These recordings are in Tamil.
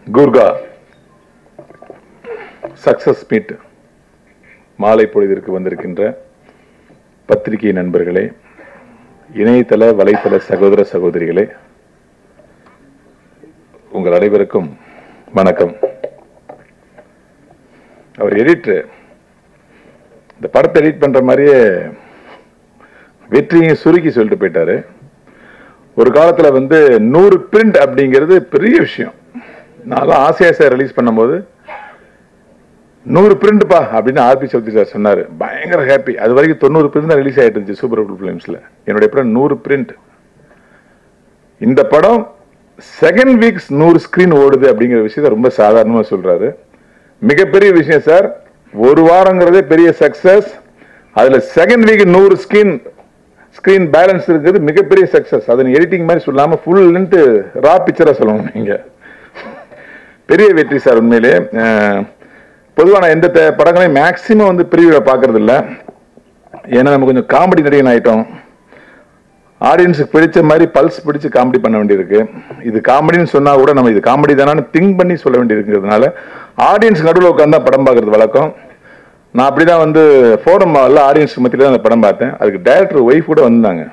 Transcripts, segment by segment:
குர்கா சக்சஸ் மீட் மாலை பொழுதிற்கு வந்திருக்கின்ற பத்திரிகை நண்பர்களே இணையதள வலைத்தள சகோதர சகோதரிகளே உங்கள் அனைவருக்கும் வணக்கம் அவர் எடிட்டர் இந்த படத்தை எடிட் பண்ற மாதிரியே வெற்றியும் சுருக்கி சொல்லிட்டு போயிட்டாரு ஒரு காலத்துல வந்து நூறு பிரிண்ட் அப்படிங்கிறது பெரிய விஷயம் நான் ஆசையாசை ரிலீஸ் பண்ணும்போது நூறு பிரிண்ட்ப்பா அப்படின்னு ஆர்பி சௌத்ரி சார் சொன்னார் பயங்கர ஹாப்பி அது வரைக்கும் தொண்ணூறு பிரிண்ட் தான் ரிலீஸ் ஆகிட்டு இருந்துச்சு சூப்பர் அப்டூ ஃபிலிம்ஸில் என்னுடைய படம் நூறு பிரிண்ட் இந்த படம் செகண்ட் வீக்ஸ் நூறு ஸ்க்ரீன் ஓடுது அப்படிங்கிற விஷயத்த ரொம்ப சாதாரணமாக சொல்றாரு மிகப்பெரிய விஷயம் சார் ஒரு வாரங்கிறதே பெரிய சக்சஸ் அதுல செகண்ட் வீக் நூறு ஸ்கிரீன் ஸ்கிரீன் பேலன்ஸ் இருக்குது மிகப்பெரிய சக்சஸ் அதை எடிட்டிங் மாதிரி சொல்லாம ஃபுல் ரா பிக்சரா சொல்லணும் நீங்க பெரிய வெற்றி சார் உண்மையிலே பொதுவாக நான் எந்த த- படங்களையும் மேக்சிமம் வந்து பிரிவில் பார்க்கறது இல்ல ஏன்னா நம்ம கொஞ்சம் காமெடி நடிகன் ஆயிட்டோம் ஆடியன்ஸுக்கு பிடிச்ச மாதிரி பல்ஸ் பிடிச்சு காமெடி பண்ண வேண்டியிருக்கு இது காமெடின்னு சொன்னா கூட நம்ம இது காமெடி தானு திங்க் பண்ணி சொல்ல வேண்டியிருக்கிறதுனால ஆடியன்ஸ் நடுவில் உட்காந்து தான் படம் பார்க்கறது வழக்கம் நான் அப்படிதான் வந்து ஃபோரம் மாலில் ஆடியன்ஸ் மத்தியில தான் அந்த படம் பார்த்தேன் அதுக்கு டைரக்டர் ஒய்ஃப் கூட வந்தாங்க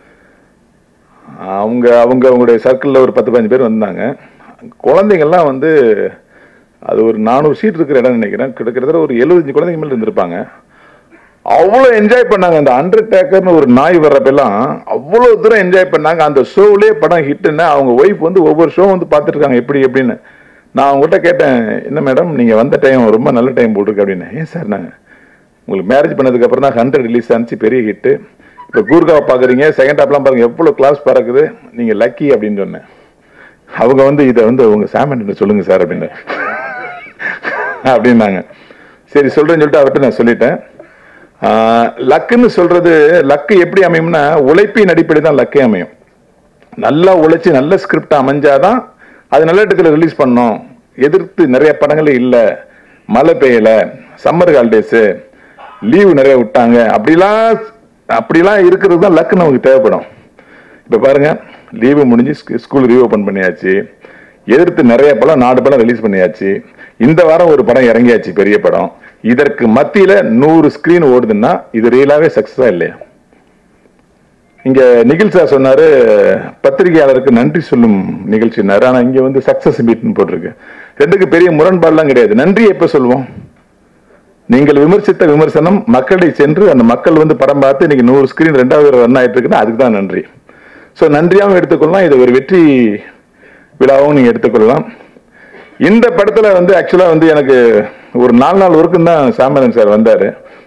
அவங்க அவங்க அவங்களுடைய சர்க்கிளில் ஒரு பத்து பதினஞ்சு பேர் வந்தாங்க குழந்தைங்கள்லாம் வந்து அது ஒரு நானூறு சீட் இருக்கிற இடம் நினைக்கிறேன் கிட்டத்தட்ட ஒரு எழுபத்தஞ்சு குழந்தைங்க மேல இருந்திருப்பாங்க அவ்வளோ என்ஜாய் பண்ணாங்க அந்த அண்டர் டேக்கர்னு ஒரு நாய் வர்றப்பெல்லாம் அவ்வளோ தூரம் என்ஜாய் பண்ணாங்க அந்த ஷோவிலே படம் ஹிட்னு அவங்க ஒய்ஃப் வந்து ஒவ்வொரு ஷோ வந்து பார்த்துட்டு இருக்காங்க எப்படி எப்படின்னு நான் அவங்ககிட்ட கேட்டேன் என்ன மேடம் நீங்க வந்த டைம் ரொம்ப நல்ல டைம் போட்டிருக்கு அப்படின்னு ஏன் சார் நாங்க உங்களுக்கு மேரேஜ் பண்ணதுக்கு அப்புறம் தான் ஹண்ட்ரட் ரிலீஸ் ஆனிச்சு பெரிய ஹிட்டு இப்போ கூர்காவை பார்க்குறீங்க செகண்ட் ஹாப்லாம் பாருங்க எவ்வளோ கிளாஸ் பறக்குது நீங்க லக்கி அப்படின்னு சொன்னேன் அவங்க வந்து இதை வந்து உங்க சாமன் சொல்லுங்க சார் அப்படின்னு அப்படின்னாங்க சரி சொல்றேன்னு சொல்லிட்டு அவர்கிட்ட நான் சொல்லிட்டேன் ஆஹ், லக்குன்னு சொல்றது லக்கு எப்படி அமையும்னா உழைப்பின் அடிப்படை தான் லக்கே அமையும் நல்லா உழைச்சு நல்ல ஸ்கிரிப்ட் அமைஞ்சாதான் அது நல்ல இடத்துல ரிலீஸ் பண்ணோம் எதிர்த்து நிறைய படங்களே இல்ல மழை பெய்யல சம்மர் ஹாலிடேஸ் லீவு நிறைய விட்டாங்க அப்படிலாம் அப்படிலாம் இருக்கிறது தான் லக்கு நமக்கு தேவைப்படும் இப்ப பாருங்க லீவு முடிஞ்சு ஸ்கூல் ரீஓபன் பண்ணியாச்சு எதிர்த்து நிறைய படம் நாலு படம் ரிலீஸ் பண்ணியாச்சு இந்த வாரம் ஒரு படம் இறங்கியாச்சு பெரிய படம் இதற்கு மத்தியில நூறு ஸ்கிரீன் ஓடுதுன்னா இது ரியலாவே சக்சஸா இல்லையா இங்க நிகில் சார் சொன்னாரு பத்திரிகையாளருக்கு நன்றி சொல்லும் நிகழ்ச்சினாரு ஆனா இங்க வந்து சக்சஸ் மீட்னு போட்டிருக்கு ரெண்டுக்கு பெரிய முரண்பாடுலாம் கிடையாது நன்றி எப்ப சொல்லுவோம் நீங்கள் விமர்சித்த விமர்சனம் மக்களிடையே சென்று அந்த மக்கள் வந்து படம் பார்த்து இன்னைக்கு நூறு ஸ்கிரீன் ரெண்டாவது ரன் ஆயிட்டு இருக்குன்னா அதுக்கு தான் நன்றி ஸோ நன்றியாகவும் எடுத்துக்கொள்ளலாம் இது ஒரு வெற்றி விழாவும் நீங்க எடுத்துக்கொள்ளலாம் இந்த படத்துல வந்து ஆக்சுவலா வந்து எனக்கு ஒரு நாலு நாள் ஒர்க்கும் தான் சாமிநாதன் சார் வந்தாரு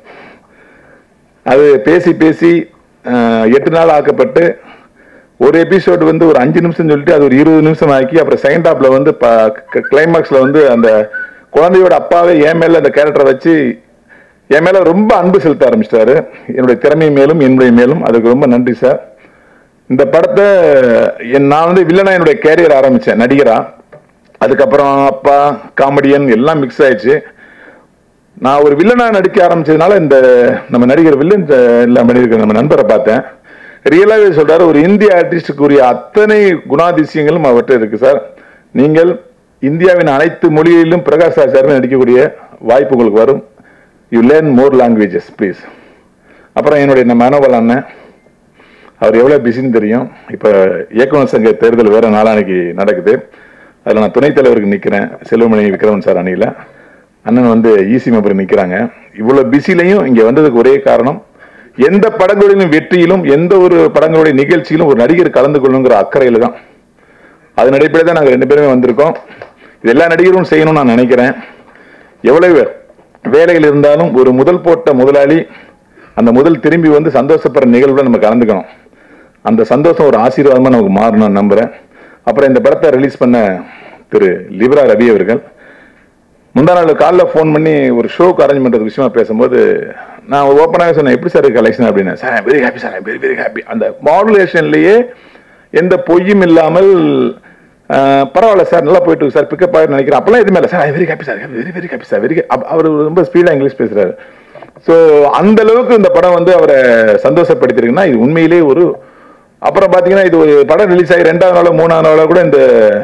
அது பேசி பேசி அஹ், எட்டு நாள் ஆக்கப்பட்டு ஒரு எபிசோடு வந்து ஒரு அஞ்சு நிமிஷம் சொல்லிட்டு அது ஒரு இருபது நிமிஷம் ஆக்கி அப்புறம் செகண்ட் ஹாப்ல வந்து கிளைமாக்ஸ்ல வந்து அந்த குழந்தையோட அப்பாவே என் மேல அந்த கேரக்டரை வச்சு என் மேல ரொம்ப அன்பு செலுத்த ஆரம்பிச்சிட்டாரு என்னுடைய திறமை மேலும் என்னுடைய மேலும் அதுக்கு ரொம்ப நன்றி சார் இந்த படத்தை என் நான் வந்து வில்லனா என்னுடைய கேரியர் ஆரம்பிச்சேன் நடிகரா அதுக்கப்புறம் அப்பா காமெடியன் எல்லாம் மிக்ஸ் ஆயிடுச்சு நான் ஒரு வில்லனா நடிக்க ஆரம்பிச்சதுனால இந்த நம்ம நடிகர் வில்லன் எல்லாம் பண்ணியிருக்கிற நம்ம நண்பரை பார்த்தேன் ரியலாவே சொல்றாரு ஒரு இந்திய ஆர்டிஸ்டுக்குரிய அத்தனை குணாதிசயங்களும் அவர்கிட்ட இருக்கு சார் நீங்கள் இந்தியாவின் அனைத்து மொழிகளிலும் பிரகாஷ் ராஜ் சார் நடிக்கக்கூடிய வாய்ப்பு உங்களுக்கு வரும் you learn more languages please அப்புறம் என்னுடைய நம்ம மனோபல் அண்ணன் அவர் எவ்வளவு பிஸின்னு தெரியும் இப்ப இயக்குனர் சங்க தேர்தல் வேற நாளானைக்கு நடக்குது அதுல நான் துணைத் தலைவருக்கு நிக்கிறேன் செல்வமணி விக்ரமன் சார் அணியில அண்ணன் வந்து ஈசி மெம்பர் நிக்கிறாங்க இவ்வளவு பிஸிலையும் இங்க வந்ததுக்கு ஒரே காரணம் எந்த படங்களிலும் வெற்றியிலும் எந்த ஒரு படங்களுடைய நிகழ்ச்சியிலும் ஒரு நடிகர் கலந்து கொள்ளுங்கிற அக்கறையில தான் அதன் அடிப்படையில் தான் நாங்க ரெண்டு பேருமே வந்திருக்கோம் இது எல்லா நடிகரும் செய்யணும்னு நான் நினைக்கிறேன் எவ்வளவு வேலைகள் இருந்தாலும் ஒரு முதல் போட்ட முதலாளி அந்த முதல் திரும்பி வந்து சந்தோஷப்படுற நிகழ்வுல நம்ம கலந்துக்கணும் அந்த சந்தோஷம் ஒரு ஆசீர்வாதமா நமக்கு மாறணும்னு நம்புறேன் அப்புறம் இந்த படத்தை ரிலீஸ் பண்ண திரு லிவரா ரவி அவர்கள் முந்தா நாள் காலைல ஃபோன் பண்ணி ஒரு ஷோக்கு அரேஞ்ச் பண்றது விஷயமா பேசும்போது நான் ஓப்பனாக சொன்னேன் எப்படி சார் கலெக்ஷன் அப்படின்னு sir very happy sir very very happy அந்த மாடுலேஷன்லயே எந்த பொய்யும் இல்லாமல் ஆஹ், பரவாயில்ல சார் நல்லா போயிட்டு இருக்கு சார் பிக்கப் ஆகிட்டு நினைக்கிறேன் அப்பெல்லாம் எதுவுமே இல்லை sir very happy sir very very happy sir very அவர் ரொம்ப ஸ்பீடாக இங்கிலீஷ் பேசுறாரு ஸோ அந்த அளவுக்கு இந்த படம் வந்து அவரை சந்தோஷப்படுத்திருக்குன்னா இது உண்மையிலேயே ஒரு அப்புறம் பாத்தீங்கன்னா இது ஒரு படம் ரிலீஸ் ஆகி ரெண்டாவது நாளோ மூணாவது நாளோ கூட இந்த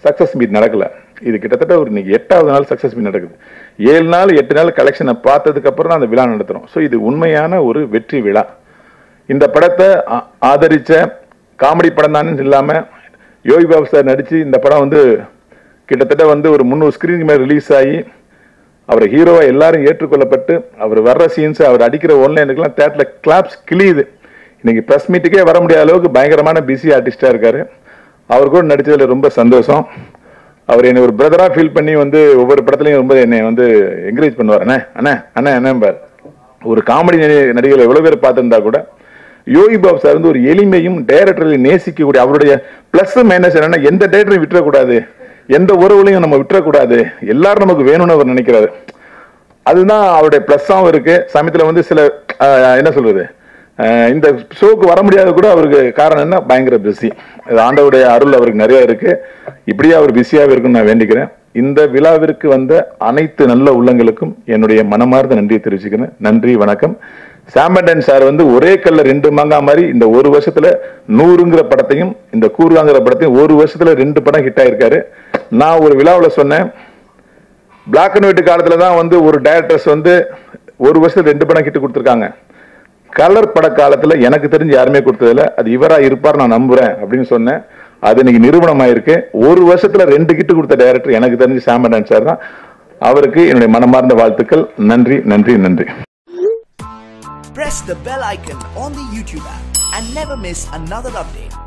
சக்சஸ் மீட் நடக்கல இது கிட்டத்தட்ட ஒரு இன்னைக்கு எட்டாவது நாள் சக்சஸ் மீட் நடக்குது ஏழு நாள் எட்டு நாள் கலெக்ஷனை பார்த்ததுக்கு அப்புறம் தான் அந்த விழா நடத்துறோம் ஸோ இது உண்மையான ஒரு வெற்றி விழா இந்த படத்தை ஆ- ஆதரிச்ச காமெடி படம் தானே இல்லாம யோகி பாபு சார் நடிச்சு இந்த படம் வந்து கிட்டத்தட்ட வந்து ஒரு முந்நூறு ஸ்கிரீனுக்கு மேல ரிலீஸ் ஆகி அவர் ஹீரோவா எல்லாரும் ஏற்றுக்கொள்ளப்பட்டு அவர் வர்ற சீன்ஸ் அவர் அடிக்கிற ஒன்லைனுக்கெல்லாம் தேட்டர்ல கிளாப்ஸ் கிளியுது இன்னைக்கு ப்ரெஸ் மீட்டுக்கே வர முடியாத அளவுக்கு பயங்கரமான பிஸி ஆர்டிஸ்டா இருக்காரு அவர் கூட நடிச்சதுல ரொம்ப சந்தோஷம் அவர் என்னை ஒரு பிரதரா ஃபீல் பண்ணி வந்து ஒவ்வொரு படத்துலயும் ரொம்ப என்னை வந்து என்கரேஜ் பண்ணுவார் அண்ணே அண்ணே அண்ணே அண்ணேம்பார் ஒரு காமெடி நடிகர்கள் எவ்வளவு பேர் பார்த்திருந்தா கூட யோகி பாபு சார் வந்து ஒரு எளிமையும் டைரக்டர்களை நேசிக்கக்கூடிய அவருடைய பிளஸ் மைனஸ் என்னன்னா எந்த டைரக்டரையும் விட்டுறக்கூடாது எந்த உறவுலையும் நம்ம விட்டுறக்கூடாது எல்லாரும் நமக்கு வேணும்னு அவர் நினைக்கிறாரு அதுதான் அவருடைய பிளஸ்ஸாவும் இருக்கு சமயத்துல வந்து சில ஆஹ், என்ன சொல்றது ஆஹ், இந்த ஷோக்கு வர முடியாத கூட அவருக்கு காரணம் என்ன பயங்கர பிஸி ஆண்டவருடைய அருள் அவருக்கு நிறைய இருக்கு இப்படியே அவர் பிஸியாக இருக்குன்னு நான் வேண்டிக்கிறேன் இந்த விழாவிற்கு வந்த அனைத்து நல்ல உள்ளங்களுக்கும் என்னுடைய மனமார்ந்த நன்றியை தெரிவிச்சுக்கிறேன் நன்றி வணக்கம் சாம்பண்டன் சார் வந்து ஒரே கல்ல ரெண்டு மாங்கா மாதிரி இந்த ஒரு வருஷத்துல நூறுங்கிற படத்தையும் இந்த கூறுவாங்கிற படத்தையும் ஒரு வருஷத்துல ரெண்டு படம் ஹிட் ஆயிருக்காரு நான் ஒரு விழாவில் சொன்னேன் பிளாக் அண்ட் ஒயிட் காலத்துல தான் வந்து ஒரு டைரக்டர்ஸ் வந்து ஒரு வருஷத்துல ரெண்டு படம் கிட்ட கொடுத்துருக்காங்க கலர் பட காலத்துல எனக்கு தெரிஞ்சு யாருமே கொடுத்ததில்ல அது இவரா இருப்பார் நான் நம்புறேன் அப்படின்னு சொன்னேன் அது இன்னைக்கு நிரூபணம் ஆயிருக்கு ஒரு வருஷத்துல ரெண்டு கிட்டு கொடுத்த டைரக்டர் எனக்கு தெரிஞ்சு சாம்படன் சார் தான் அவருக்கு என்னுடைய மனமார்ந்த வாழ்த்துக்கள் நன்றி நன்றி நன்றி Press the bell icon on the YouTube app and never miss another update.